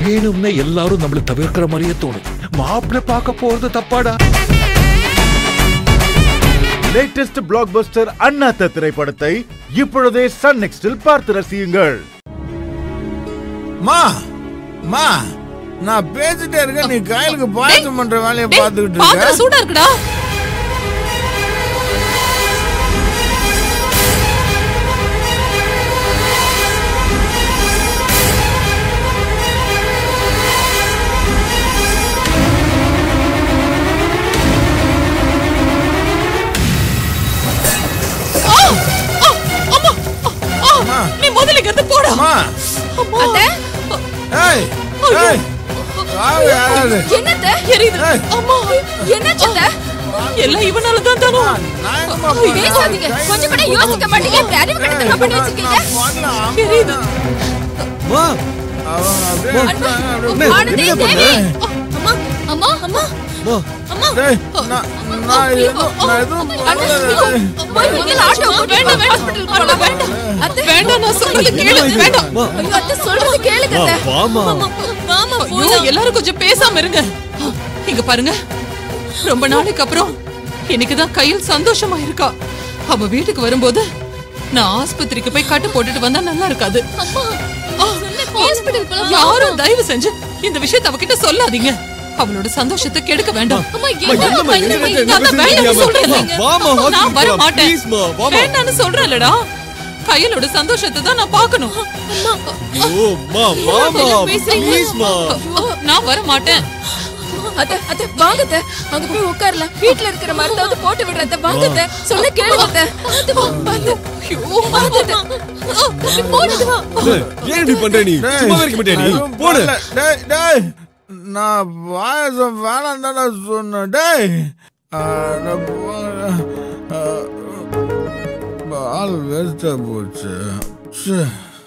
வேணும்னே எல்லாரும் நம்மள தவிர்க்கிற மாதிரியே தோணும் மாப்பிள்ளை பார்க்க போறது தப்பாடா லேட்டஸ்ட் பிளாக் பஸ்டர் அண்ணாத்த திரைப்படத்தை இப்பொழுதே சன் நெக்ஸ்டில் பார்த்து ரசியுங்கள் மா மா நான் பேசிட்டே இருக்கேன் நீ கையிலுக்கு பாயசம் பண்ற வேலையை டேய், பார்த்துக்கிட்டு பாத்திரம் இருக்க சூடா இருக்குடா ஆ! ஆ! அம்மா! ஆ! அம்மா. நீ முதல்ல இங்க இருந்து போடா அம்மா அத்தை ஏய் ஏய் வாங்க யாராவது என்னத்த எரியுது ஏய். அம்மா என்னாச்சு எல்லாம் இவனால தான் தானோ நான் எங்கம்மா ஐயோ, போறேன்? பேசாதீங்க. கொஞ்சம் கூட யோசிக்க மாட்டீங்க. இப்படி அறிவு கெட்டத்தனமா பண்ணி வச்சிருக்கீங்க. நான் பண்ணல, அம்மா. எரியுது அவங்க அப்படியே இருக்காங்க, அப்படியே ஆனந்தி, தேவி. அம்மா அம்மா அம்மா அம்மா டேய், நான் நான் எதுவும் நான் எதுவும் பண்ணல அம்மா, இவங்க ஆட்டோ வேண்டாம் வேண்டாம் ஹாஸ்பிடல் போலாம் வேண்டாம் அத்தை வேண்டாம் நான் சொல்றது கேளு வேண்டாம் ஐயோ அத்தை சொல்றது கேளுங்க அத்தை வாமா மாமா ஐயோ எல்லாரும் கொஞ்சம் பேசாம இருங்க இங்க பாருங்க ரொம்ப நாளைக்கு அப்புறம் எனக்கு தான் கையில் சந்தோஷமா இருக்கா அவ வீட்டுக்கு வரும்போது நான் ஆஸ்பத்திரிக்கு போய் கட்டு போட்டுட்டு வந்தா நல்லா இருக்காது யாரும் தயவு செஞ்சு இந்த விஷயத்தை அவகிட்ட சொல்லாதீங்க அவளோட சந்தோஷத்தை கெடுக்க வேண்டாம் நான் தான் வேண்டாம்னு சொல்றேன்ல. வாமா நான் வர மாட்டேன் ப்ளீஸ்மா வாமா வேண்டாம்னு சொல்றேன்லடா கையலோட சந்தோஷத்தை தான் நான் பார்க்கணும் ஓ மா வாமா ப்ளீஸ்மா நான் வர மாட்டேன் அத்த அத்த வாங்க அத்த அங்க போய் உட்காரலாம் வீட்ல இருக்கிற மருந்தாவது போட்டு விடுறத வாங்க அத்த சொல்ல கேளுங்க அத்த பாத்து வா பாத்து ஐயோ, பாத்து அத்த. ஆ, போனது வா டேய், ஏன் இப்படி பண்ற நீ டேய், சும்மா இருக்க மாட்டியா நீ எதுவும் போடு பண்ணல. டேய் டேய் நான் பாயசம் வேணாம் தானே சொன்னேன் டேய் அட போடா. ஆ, பால் வேஸ்டா போச்சு ச்சே.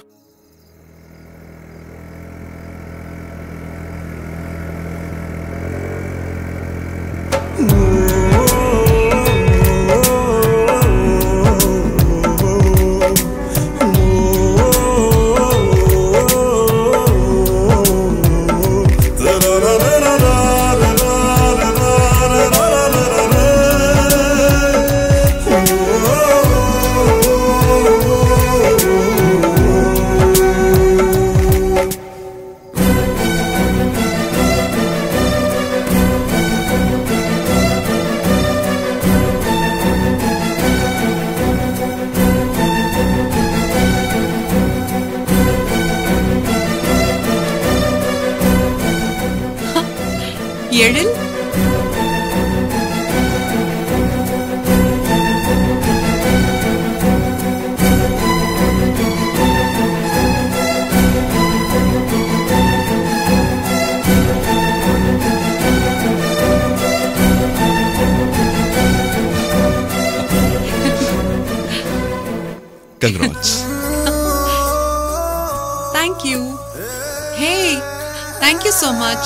Ezhil congrats thank you hey thank you so much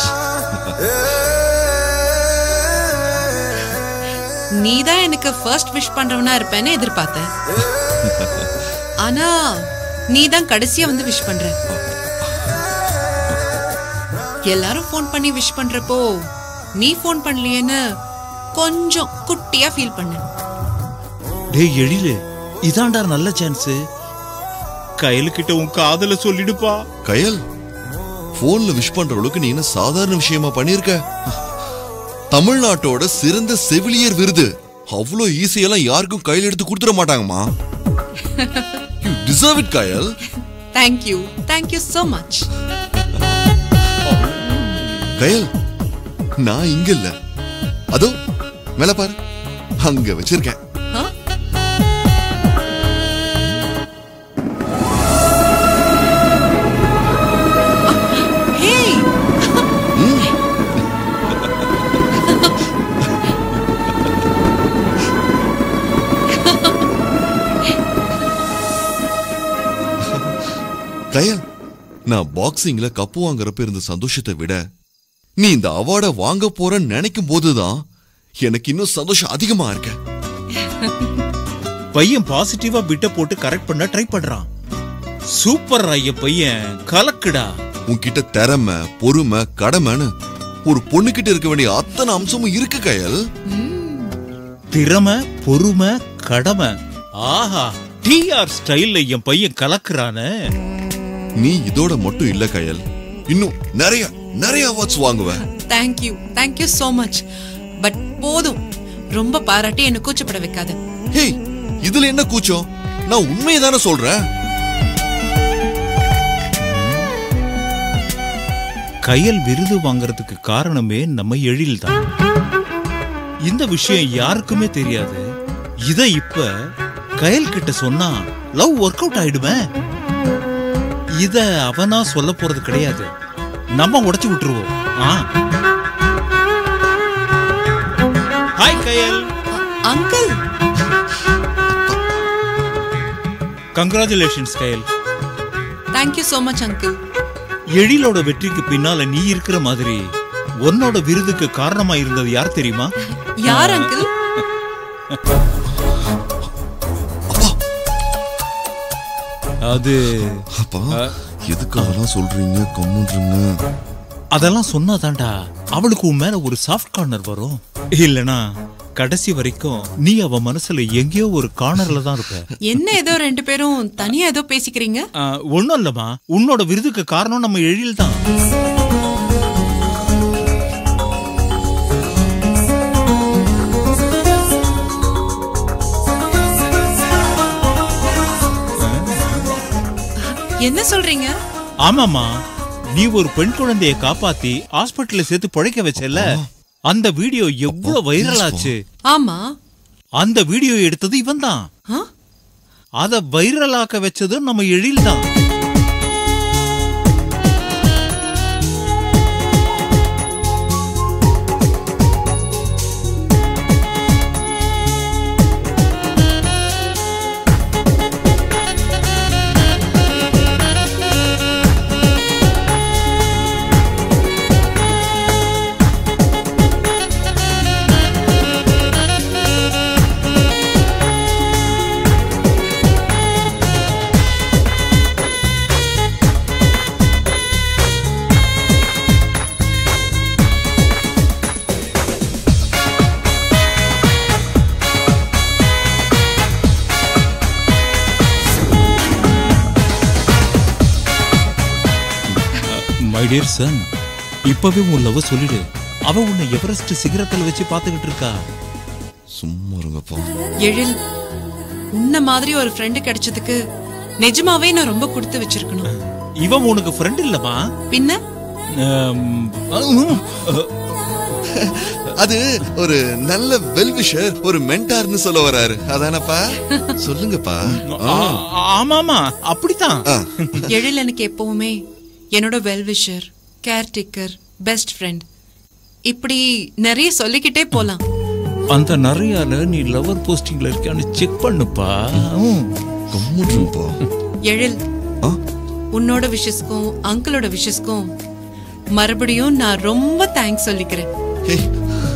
நீ தான் எனக்கு ஃபர்ஸ்ட் விஷ் பண்றவனா இருப்பேன்னு எதிர்பார்த்தேன் ஆனா நீ தான் கடைசியா வந்து விஷ் பண்ற எல்லாரும் ஃபோன் பண்ணி விஷ் பண்றப்போ நீ ஃபோன் பண்ணலையேன்னு கொஞ்சம் குட்டியா ஃபீல் பண்ண டேய் எழிலு இதான்டா நல்ல சான்ஸ் கையலுக்கிட்ட உன் காதல சொல்லிடுப்பா கயல் போன்ல விஷ் பண்ற அளவுக்கு நீ என்ன சாதாரண விஷயமா பண்ணிருக்க தமிழ்நாட்டோட சிறந்த செவிலியர் விருது அவ்வளோ ஈஸியெல்லாம் யாருக்கும் கையில் எடுத்து கொடுத்துட மாட்டாங்கம்மா you deserve it Kayal thank you thank you so much Kayal நான் இங்க இல்ல அதோ மேல பாரு அங்க வச்சிருக்கேன் ஹே கயல் நான் பாக்ஸிங்ல கப்பு வாங்குறப்ப இருந்த சந்தோஷத்தை விட நீ இந்த அவார்டை வாங்க போறன்னு நினைக்கும் போதுதான் எனக்கு இன்னும் சந்தோஷம் அதிகமா இருக்க பையன் பாசிட்டிவா பிட்ட போட்டு கரெக்ட் பண்ண ட்ரை பண்றான் சூப்பர் ஐய பையன் கலக்குடா உன்கிட்ட திறமை பொறுமை கடமைன்னு ஒரு பொண்ணுகிட்ட இருக்க வேண்டிய அத்தனை அம்சமும் இருக்கு கயல் திறமை பொறுமை கடமை ஆஹா டிஆர் ஸ்டைல்ல என் பையன் கலக்குறானே நீ இதோட மட்டும் இல்ல கயல் இன்னும் நிறைய நிறைய அவார்ட்ஸ் வாங்குவ thank you thank you so much but போதும் ரொம்ப பாராட்டி என்ன கூச்சப்பட வைக்காத ஹேய் இதுல என்ன கூச்சம் நான் உண்மையை தானே சொல்றேன் கயல் விருது வாங்குறதுக்கு காரணமே நம்ம எழில் தான் இந்த விஷயம் யாருக்குமே தெரியாது இத இப்ப கயல் கிட்ட சொன்னா லவ் ஒர்க் அவுட் ஆயிடுமே இத அவனா சொல்ல போறது கிடையாது நம்ம உடைச்சு விட்டுருவோம் ஆ hi Kayal uncle congratulations Kayal thank you so much uncle எழிலோட வெற்றிக்கு பின்னால நீ இருக்கிற மாதிரி உன்னோட விருதுக்கு காரணமா இருந்தது யார் தெரியுமா யார் அங்கிள் அது அப்பா எதுக்கு அதெல்லாம் சொல்றீங்க கம்முன்றீங்க அதெல்லாம் சொன்னாதான்டா அவளுக்கு உன் மேல ஒரு சாஃப்ட் கார்னர் வரும் இல்லனா கடைசி வரைக்கும் நீ அவ மனசுல எங்கேயோ ஒரு கார்னர்ல தான் இருப்ப என்ன ஏதோ ரெண்டு பேரும் தனியா ஏதோ பேசிக்கிறீங்க ஆ, ஒண்ணும் இல்லம்மா உன்னோட விருதுக்கு காரணம் நம்ம எழில் தான் என்ன சொல்றீங்க ஆமாமா நீ ஒரு பெண் குழந்தைய காப்பாத்தி ஹாஸ்பிட்டல்ல சேர்த்து பிழைக்க வச்சல அந்த வீடியோ எவ்வளவு வைரல் ஆச்சு ஆமா அந்த வீடியோ எடுத்தது இவன் தான் ஆ? அத வைரல் ஆக்க வச்சது நம்ம எழில் தான் மை டியர் சன் இப்பவே உன் லவ் சொல்லிடு அவ உன்னை எவரெஸ்ட் சிகரத்துல வச்சு பாத்துக்கிட்டு இருக்கா சும்மா இருங்கப்பா எழில் உன்ன மாதிரி ஒரு ஃப்ரெண்டு கிடைச்சதுக்கு நிஜமாவே நான் ரொம்ப கொடுத்து வச்சிருக்கணும் இவன் உனக்கு ஃப்ரெண்ட் இல்லமா பின்ன ஆம், அஹ், அது ஒரு நல்ல வெல்விஷர் ஒரு மென்டார்னு சொல்ல வராரு அதானப்பா சொல்லுங்கப்பா ஆ. ஆ- ஆமாமா அப்படித்தான் ஆ. எழில் எனக்கு எப்பவுமே என்னோட வெல்விஷர் கேர்டேக்கர் பெஸ்ட் ஃப்ரெண்ட் இப்படி நிறைய சொல்லிக்கிட்டே போலாம் அந்த நிறையால நீ லவர் போஸ்டிங்ல இருக்கான்னு செக் பண்ணுப்பா ம். கம்முன்றுப்பா எழில் ஆ? உன்னோட விஷஸ்க்கும் அங்கிளோட விஷஸ்க்கும் மறுபடியும் நான் ரொம்ப தேங்க்ஸ் சொல்லிக்கிறேன் ஹேய்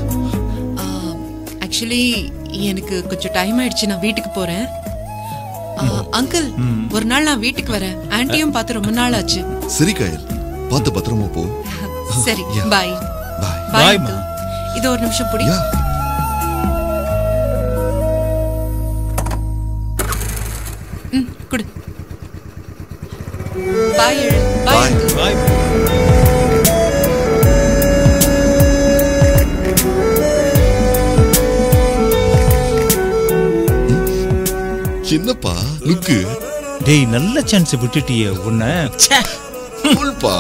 ஆக்சுவலி எனக்கு கொஞ்சம் டைம் ஆயிடுச்சு நான் வீட்டுக்கு போறேன் அங்கிள் ஒரு நாள் நான் வீட்டுக்கு வரேன் ஆன்ட்டியும் பார்த்து ரொம்ப நாள் ஆச்சு சரி கயல் பார்த்து பத்திரமா போ சரி பாய் பாய் பாய் Bye, அங்கிள் இது ஒரு நிமிஷம் புடி யா ம் குடு பாய் எழில் பாய் Bye. அங்கிள் பாய் என்னப்பா லுக்கு டேய் நல்ல சான்ஸ் விட்டுட்டியே உன்னை ச்சே. ஃபுல்பா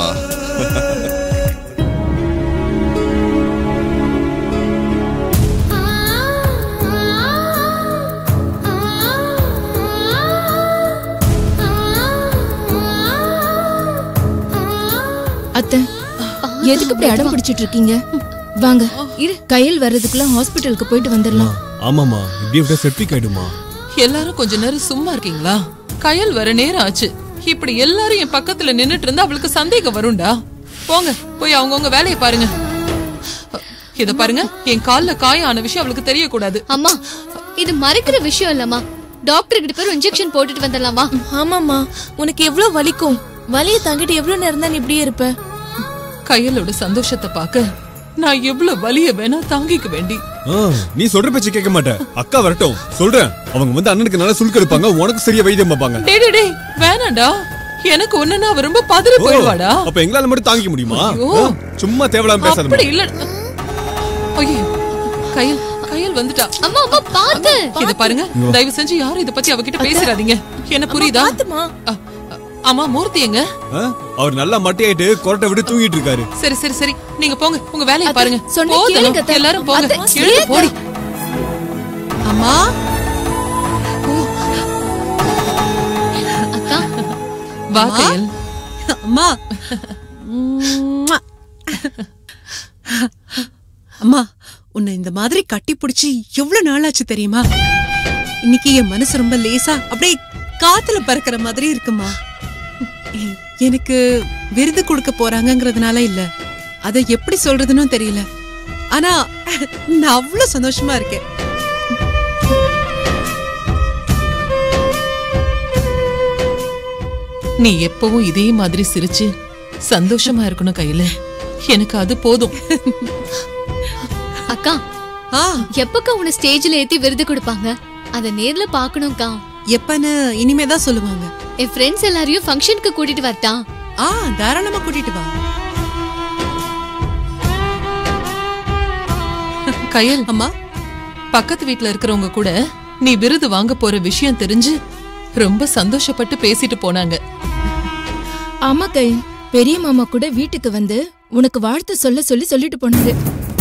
அத்தை எதுக்கு இப்படி அடம் பிடிச்சிட்டு இருக்கீங்க வாங்க இரு கையில் வர்றதுக்குள்ள ஹாஸ்பிட்டலுக்கு போயிட்டு வந்துடலாம் ஆமாமா இப்படி இப்படியே செப்டிக் ஆயிடுமா எல்லாரும் கொஞ்ச நேரம் சும்மா இருக்கீங்களா கயல் வர நேரம் ஆச்சு இப்படி எல்லாரும் என் பக்கத்துல நின்னுட்டு இருந்தா அவளுக்கு சந்தேகம் வரும்டா போங்க போய் அவங்கவங்க வேலையை பாருங்க இத பாருங்க என் கால்ல காயம் ஆன விஷயம் அவளுக்கு தெரியக்கூடாது அம்மா இது மறைக்கிற விஷயம் இல்லம்மா டாக்டர் கிட்ட போய் இன்ஜெக்ஷன் போட்டுட்டு வந்துடலாமா ஆமாமா உனக்கு எவ்வளவு வலிக்கும் வலிய தாங்கிட்டு எவ்வளவு நேரம் தான் நீ இப்படியே இருப்ப கையலோட சந்தோஷத்தை பார்க்க நான் எவ்வளவு வலிய வேணா தாங்கிக்க வேண்டி ஆ, நீ சொல்ற பேச்சு கேட்க மாட்ட அக்கா வரட்டும் சொல்றேன் அவங்க வந்து அண்ணனுக்கு நல்லா சுல்க் எடுப்பாங்க உனக்கு சரியா வைத்தியம் பார்ப்பாங்க டேய் டேய், டேய் வேணாண்டா எனக்கு ஒண்ணுன்னா அவ ரொம்ப பதறி ஓ, போயிடுவாடா அப்ப எங்களால மட்டும் தாங்கிக்க முடியுமா ஐயோ. ஆ, சும்மா தேவலாம் பேசாத அப்படி இல்ல ஐயோ கையல் கையல் வந்துட்டா அம்மா அம்மா பாத்து இத பாருங்க தயவு செஞ்சு யாரும் இத பத்தி அவகிட்ட பேசிடாதீங்க என்ன புரியுதா பாத்துமா அ, அ, ஆமா மூர்த்தி எங்க ஆ, அவர் நல்லா மட்டையாயிட்டு கொரட்டை விட்டு தூங்கிட்டு இருக்காரு சரி சரி சரி நீங்க போங்க உங்க வேலையை அத்தை, பாருங்க சொன்னா போதும். கேளுங்க, அத்தை. எல்லாரும் போங்க அத்தை, எழுந்து ஏன் போடி அம்மா அக்கா வா கையல் அம்மா உம்மா. அம்மா உன்னை இந்த மாதிரி கட்டி பிடிச்சி எவ்வளவு நாள் ஆச்சு தெரியுமா இன்னைக்கு என் மனசு ரொம்ப லேசா அப்படியே காத்துல பறக்கிற மாதிரி இருக்குமா எ- எனக்கு விருது கொடுக்க போறாங்கங்கிறதுனால இல்ல அத எப்படி சொல்றதுன்னு தெரியல ஆனா நான் அவ்வளவு சந்தோஷமா இருக்கேன் நீ எப்பவும் இதே மாதிரி சிரிச்சு சந்தோஷமா இருக்கணும் கையில எனக்கு அது போதும் அக்கா ஆ எப்பக்கா உன்னை ஸ்டேஜ்ல ஏத்தி விருது கொடுப்பாங்க அத நேர்ல பாக்கணும்க்கா எப்பன்னு இனிமேதான் சொல்லுவாங்க என் ஃப்ரெண்ட்ஸ் எல்லாரையும் ஃபங்க்ஷனுக்கு கூட்டிட்டு வரட்டா ஆ தாராளமா கூட்டிட்டு வா கையல் அம்மா பக்கத்து வீட்ல இருக்கிறவங்க கூட நீ விருது வாங்க போற விஷயம் தெரிஞ்சு ரொம்ப சந்தோஷப்பட்டு பேசிட்டு போனாங்க ஆமா கை பெரிய மாமா கூட வீட்டுக்கு வந்து உனக்கு வாழ்த்து சொல்ல சொல்லி சொல்லிட்டு போனாரு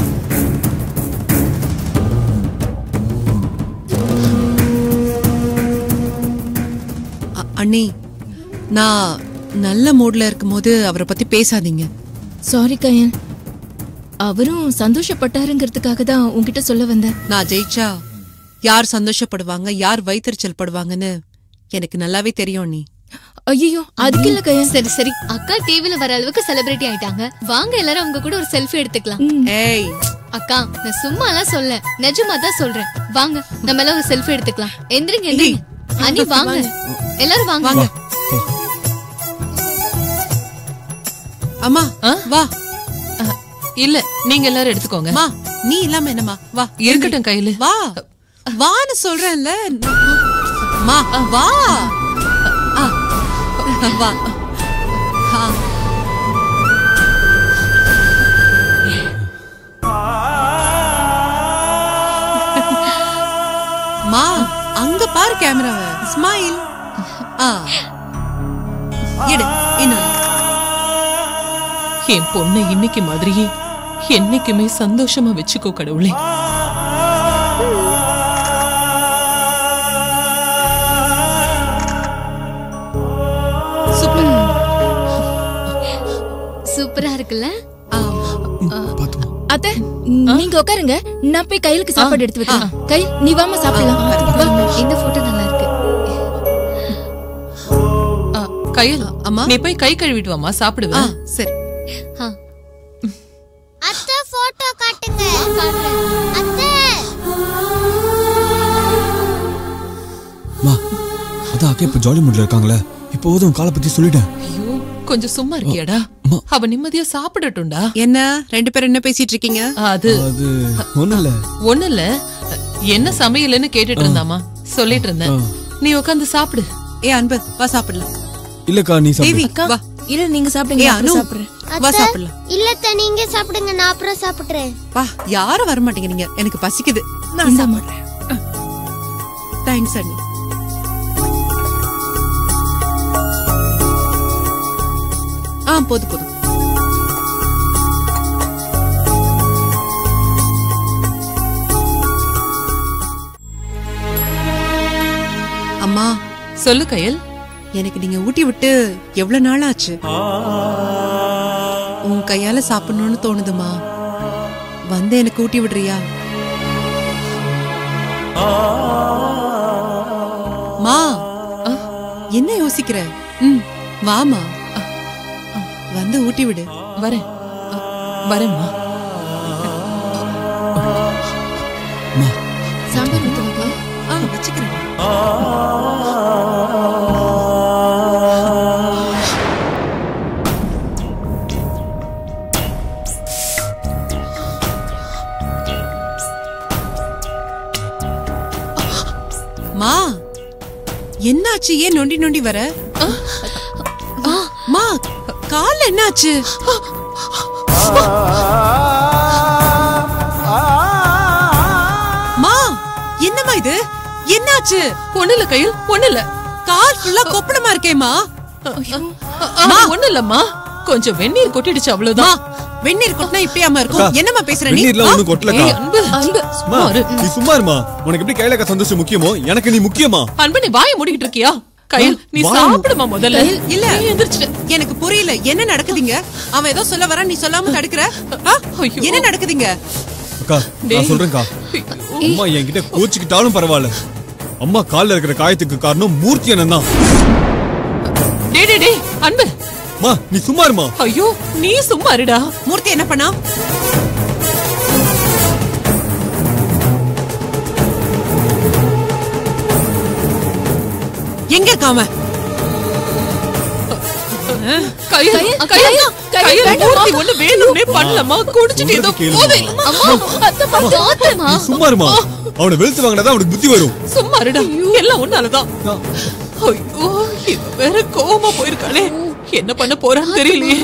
அ- அண்ணி நான் நல்ல மூட்ல இருக்கும்போது அவரை பத்தி பேசாதீங்க சாரி கயல் அவரும் சந்தோஷப்பட்டாருங்கிறதுக்காக தான் உன்கிட்ட சொல்ல வந்தேன் நான் ஜெயிச்சா யார் சந்தோஷப்படுவாங்க யார் வைத்தறிச்சல் படுவாங்கன்னு எனக்கு நல்லாவே தெரியும் நீ ஐயோ அதுக்கு இல்ல கயல் சரி சரி அக்கா டிவில வர அளவுக்கு செலிபிரிட்டி ஆயிட்டாங்க வாங்க எல்லாரும் அவங்க கூட ஒரு செல்ஃபி எடுத்துக்கலாம் ஏய் அக்கா நான் சும்மா எல்லாம் சொல்ல நிஜமா தான் சொல்றேன் வாங்க நம்ம எல்லாம் ஒரு செல்ஃபி எடுத்துக்கலாம் எந்திரிங்க எந்திரிங்க அண்ணி வாங்க எல்லாரும் வாங்க வாங்க அம்மா ஆ? வா அஹ், இல்ல நீங்க எல்லாரும் எடுத்துக்கோங்க அம்மா நீ இல்லாம என்னம்மா வா இருக்கட்டும் கையில வா வான்னு சொல்றேன்ல அம்மா வா ஆ, வா ஆ. மா அங்க பாரு கேமராவை ஸ்மைல் ஆ எடு இன்னொரு என் பொண்ணை இன்னைக்கு மாதிரியே என்னைக்குமே சந்தோஷமா வச்சுக்கோ கடவுளே சூப்பர் சூப்பரா இருக்குல்ல ஆ அத்தை நீங்க உட்காருங்க நான் போய் கையிலுக்கு சாப்பாடு எடுத்து வைக்கிறேன் கை நீ வாமா சாப்பிடலாம் வா. இந்த போட்டோ நல்லா இருக்கு அஹ், கையல் அம்மா. நீ போய் கை கழுவிட்டு வாமா ஆ சாப்பிடுவேன் சரி ஆ. அத்தை போட்டோ காட்டுங்க அத்தை மா அதான் அக்கா இப்ப ஜாலி மூட்ல இருக்காங்களே இப்போ போதும் காலை பத்தி சொல்லிட்டேன் ஐயோ கொஞ்சம் சும்மா இருக்கியாடா அம்மா. அவ நிம்மதியா சாப்பிடட்டும்டா என்ன ரெண்டு பேரும் என்ன பேசிட்டு இருக்கீங்க அது அது ஒண்ணும் இல்ல ஒண்ணு இல்ல என்ன சமையல்னு கேட்டுட்டு இருந்தாமா சொல்லிட்டு இருந்தேன் ஆ. நீ உட்காந்து சாப்பிடு ஏ அன்பு வா சாப்பிடலாம் இல்லக்கா நீ தேவி சாப்பிடு வா இல்ல நீங்க ஏ சாப்பிடுங்க நான் அனு அப்புறம் சாப்பிடுறேன் வா அத்தை சாப்பிடலாம் இல்லத்த நீங்க சாப்பிடுங்க நான் அப்புறம் சாப்பிடுறேன் வா யாரும் வர மாட்டேங்கிறீங்க எனக்கு பசிக்குது நான் இந்தாம்மா. சாப்பிடுறேன் தேங்க்ஸ் அண்ணி ஆ போதும் போதும் அம்மா சொல்லு கையல் எனக்கு நீங்க ஊட்டி விட்டு எவ்வளவு நாள் ஆச்சு உன் கையால சாப்பிடணும்னு தோணுதுமா வந்து எனக்கு ஊட்டி விடுறியா மா என்ன யோசிக்கிற ம் வாமா வந்து ஊட்டி விடு வரேன் அ, வரேம்மா சாம்பார் ஊத்து வைக்க ஆ வச்சுக்கிறேன் என்னாச்சு ஏன் நொண்டி நொண்டி வர மா கால் என்னாச்சு மா என்னம்மா இது என்னாச்சு ஒண்ணு இல்ல கையில் ஒண்ணு இல்ல கால் ஃபுல்லா கொப்பளமா இருக்கேம்மா ஒண்ணு இல்லம்மா கொஞ்சம் வெந்நீர் கொட்டிடுச்சு அவ்வளவுதான் வெந்நீர் கொட்டினா இப்படியாம இருக்கும் என்னம்மா பேசுற நீ வெந்நீர்லாம் ஒண்ணும் கொட்டலக்கா. ஏய், அன்பு அன்பு அம்மா, நீ சும்மா இருமா உனக்கு எப்படி கையில இருக்க சந்தோஷம் முக்கியமோ எனக்கு நீ முக்கியமா அன்பு நீ வாயை மூடிக்கிட்டு இருக்கியா கையில் நீ வாயை சாப்பிடுமா முதல்ல இல்ல நீ எந்திரிச்சிட்டு எனக்கு புரியல என்ன நடக்குதுங்க அவன் ஏதோ சொல்ல வரான் நீ சொல்லாம தடுக்கிற ஆ? என்ன நடக்குதுங்க அக்கா நான் சொல்றேன்க்கா அம்மா என்கிட்ட கோச்சுக்கிட்டாலும் பரவாயில்ல அம்மா கால்ல இருக்கிற காயத்துக்கு காரணம் மூர்த்தி அண்ணன் தான் டேய் டேய் டேய் அன்பு மா நீ சும்மா இருமா ஐயோ நீ சும்மா இருடா மூர்த்தி என்ன பண்ணா எங்க காம கையில் கையில், கையில் கையில், கையில் வேண்டாம்மா. மூர்த்தி ஒண்ணு வேணும்னே பண்ணலமா குடிச்சிட்டு ஏதோ சொல்றது கேளுமா. போதை அம்மா அத்தை பாத்துமா நீ சும்மா இருமா அவனை வெளுத்து வாங்கினாதான் அவனுக்கு புத்தி வரும் சும்மா இருடா எல்லாம் ஒன்னாலதான் ஐயோ இவ வேற கோவமா போயிருக்காளே என்ன பண்ண போறான்னு தெரியலையே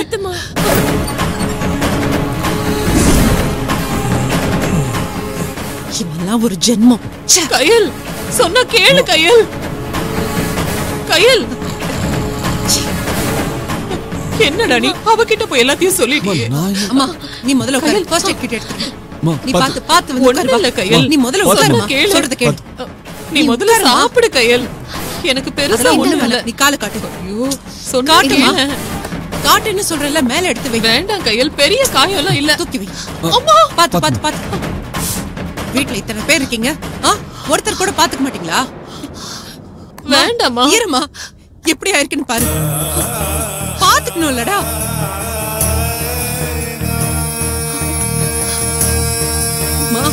இவெல்லாம் ஒரு ஜென்மம் ச்சே. கையல் சொன்னா கேளு கையல் கையல் என்னடா நீ அவகிட்ட போய் எல்லாத்தையும் சொல்லிட்டியே அம்மா நீ முதல்ல உட்காரு ஃபர்ஸ்ட் எய்ட் கிட் எடுத்து அம்மா, நீ பாத்து. பாத்து பாத்து வந்து ஒண்ணும் உட்காரு இல்ல வா. கையல் நீ முதல்ல சொன்னா உட்காருமா கேளு சொல்றது கேளு நீ முதல்ல உட்காருமா. சாப்பிடு கையல் எனக்கு பெருசா அதெல்லாம் ஒண்ணும் ஒண்ணும் இல்ல வேணாம். நீ காலை காட்டு ஐயோ சொன்னா காட்டுமா கேளு. காட்டுன்னு சொல்றல மேல எடுத்து வை வேண்டாம் கையல் பெரிய காயம் எல்லாம் இல்ல தூக்கி வை அம்மா பாத்து பாத்து பாத்து வீட்ல இத்தனை பேர் இருக்கீங்க ஆ ஒருத்தர் கூட பாத்துக்க மாட்டீங்களா வேண்டாம்மா ஈரமா எப்படி ஆயிருக்குன்னு பாரு பாத்துக்கணும்லடா அம்மா.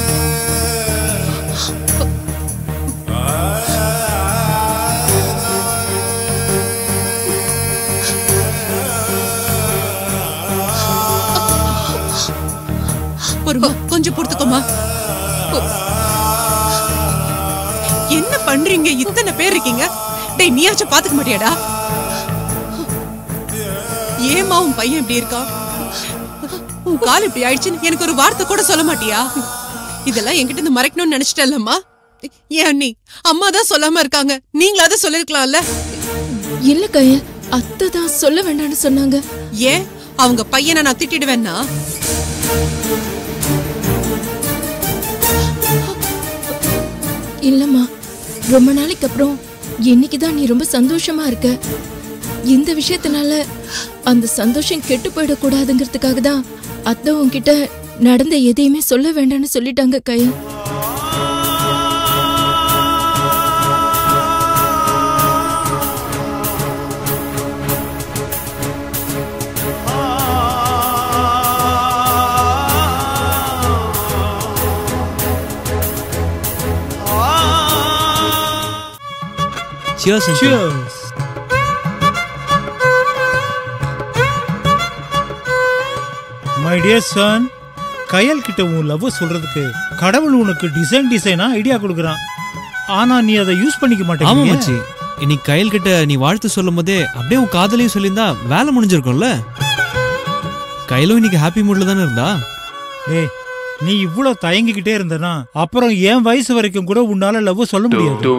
பொறுமா கொஞ்சம் பொறுத்துக்கோமா என்ன பண்றீங்க இத்தனை பேர் இருக்கீங்க டேய் நீயாச்சும் பாத்துக்க மாட்டியாடா ஏமா உன் பையன் இப்படி இருக்கான் உன் கால் இப்படி ஆயிடுச்சுன்னு எனக்கு ஒரு வார்த்தை கூட சொல்ல மாட்டியா இதெல்லாம் என்கிட்ட இருந்து மறைக்கணும்னு நினைச்சிட்டல்லம்மா ஏன் அண்ணி அம்மா தான் சொல்லாம இருக்காங்க நீங்களாவது சொல்லிருக்கலாம்ல இல்ல கையல் அத்தை தான் சொல்ல வேண்டாம்னு சொன்னாங்க ஏன் அவங்க பையனை நான் திட்டிடுவேன்னா இல்லம்மா ரொம்ப நாளைக்கு அப்புறம் என்னைக்குதான் நீ ரொம்ப சந்தோஷமா இருக்க இந்த விஷயத்தினால அந்த சந்தோஷம் கெட்டு போயிடக்கூடாதுங்கிறதுக்காக தான் அத்தை உன்கிட்ட நடந்த எதையுமே சொல்ல வேண்டாம்னு சொல்லிட்டாங்க கையல் Cheers, uncle. Cheers. My dear son Kayal கிட்ட உன் லவ் சொல்றதுக்கு கடவுள் உனக்கு டிசைன் டிசைனா ஐடியா கொடுக்குறான் ஆனா நீ அதை யூஸ் பண்ணிக்க ஆமா மாட்டேங்க மச்சி இன்னைக்கு கையல் கிட்ட நீ வாழ்த்து சொல்லும் போதே அப்படியே உன் காதலையும் சொல்லியிருந்தா வேலை முடிஞ்சிருக்கும்ல கையிலும் இன்னைக்கு ஹாப்பி மூட்ல தானே இருந்தா ஏய் நீ இவ்ளோ தயங்கிக்கிட்டே இருந்தனா அப்புறம் என் வயசு வரைக்கும் கூட உன்னால லவ் சொல்ல முடியாது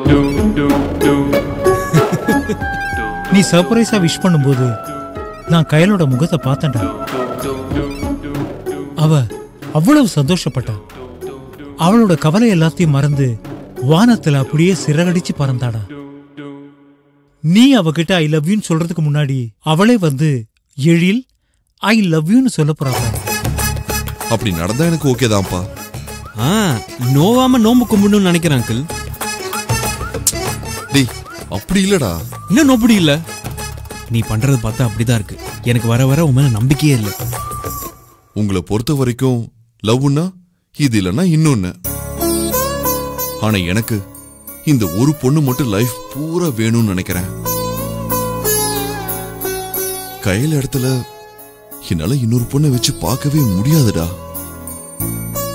நீ சர்ப்ரைஸா விஷ் பண்ணும்போது நான் கயலோட முகத்தை பார்த்தேன்டா அவ அவ்வளவு சந்தோஷப்பட்டா அவளோட கவலை எல்லாத்தையும் மறந்து வானத்துல அப்படியே சிறகடிச்சு பறந்தாடா நீ அவகிட்ட ஐ லவ் யூன்னு சொல்றதுக்கு முன்னாடி அவளே வந்து எழில் ஐ லவ் யூன்னு சொல்ல போறாங்க அப்படி நடந்தா எனக்கு ஓகே தான்ப்பா ஆ நோவாம நோம்பு கும்பிடணும்னு நினைக்கிறேன் அங்கிள் டேய் அப்படி இல்லடா இன்னும் நோபடி இல்ல நீ பண்றது பார்த்தா அப்படிதான் இருக்கு எனக்கு வர வர உன் மேல நம்பிக்கையே இல்லை உங்களை பொறுத்த வரைக்கும் லவ்னா இது இல்லைன்னா இன்னொன்னு ஆனா எனக்கு இந்த ஒரு பொண்ணு மட்டும் லைஃப் பூரா வேணும்னு நினைக்கிறேன் கையில இடத்துல என்னால இன்னொரு பொண்ணை வச்சு பார்க்கவே முடியாதுடா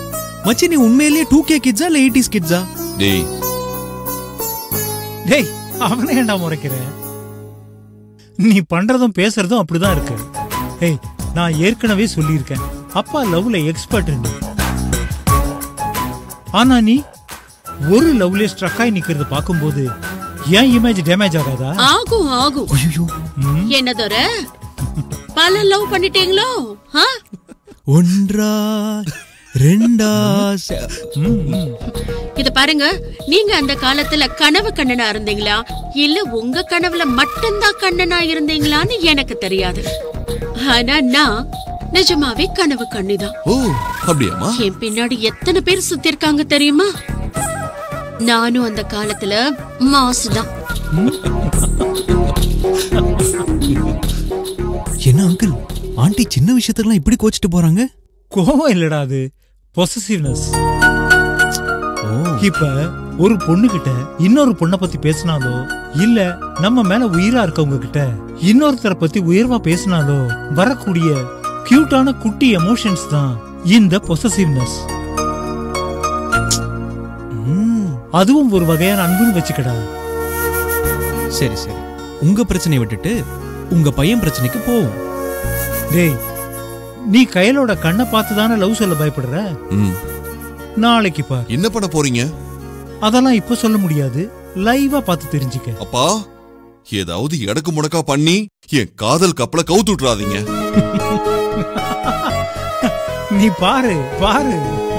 மச்சி நீ உண்மையிலேயே டூ கே கிட்ஸா இல்ல எயிட்டிஸ் கிட்ஸா டேய் டேய் அவனை ஏன்டா முறைக்கிற நீ பண்றதும் பேசுறதும் அப்படிதான் இருக்கு ஏய் நான் ஏற்கனவே சொல்லியிருக்கேன் அப்பா லவ்ல எக்ஸ்பர்ட் ஆனா நீ ஒரு லவ்ல ஸ்ட்ரக் ஆகி நிக்கிறத பாக்கும்போது ஏன் இமேஜ் டேமேஜ் ஆகாதா ஆகும் ஆகும் என்னதோர பல லவ் பண்ணிட்டீங்களோ ஆ? ஒன்றா ரெண்டா இத பாருங்க நீங்க அந்த காலத்துல கனவு கண்ணனா இருந்தீங்களா இல்ல உங்க கனவுல மட்டும்தான் கண்ணனா இருந்தீங்களான்னு எனக்கு தெரியாது ஆனா நான் நிஜமாவே கனவு கண்ணிதான் ஓ அப்படியாமா என் பின்னாடி எத்தனை பேர் சுத்தி இருக்காங்க தெரியுமா நானும் அந்த காலத்துல மாசு தான் என்ன அங்கிள் ஆண்டி சின்ன விஷயத்துக்கெல்லாம் இப்படி கோச்சிட்டு போறாங்க கோவம் இல்லடா அது பொசசிவ்னஸ் இப்ப ஒரு பொண்ணு கிட்ட இன்னொரு பொண்ணை பத்தி பேசினாலோ இல்ல நம்ம மேல உயிரா இருக்கவங்க கிட்ட இன்னொருத்தரை பத்தி உயர்வா பேசினாலோ வரக்கூடிய கியூட்டான குட்டி எமோஷன்ஸ் தான் இந்த பொசசிவ்னஸ் அதுவும் ஒரு வகையான அன்புன்னு வச்சுக்கடா சரி சரி உங்க பிரச்சனையை விட்டுட்டு உங்க பையன் பிரச்சனைக்கு போவோம் டேய் நீ கையலோட கண்ணை பார்த்து தானே லவ் சொல்ல பயப்படுற ம். நாளைக்கு பார் என்ன பண்ண போறீங்க அதெல்லாம் இப்ப சொல்ல முடியாது லைவா பார்த்து தெரிஞ்சுக்க அப்பா ஏதாவது எடக்கு முடக்கா பண்ணி என் காதல் கப்பல கவுத்து விட்டுறாதீங்க நீ பாரு பாரு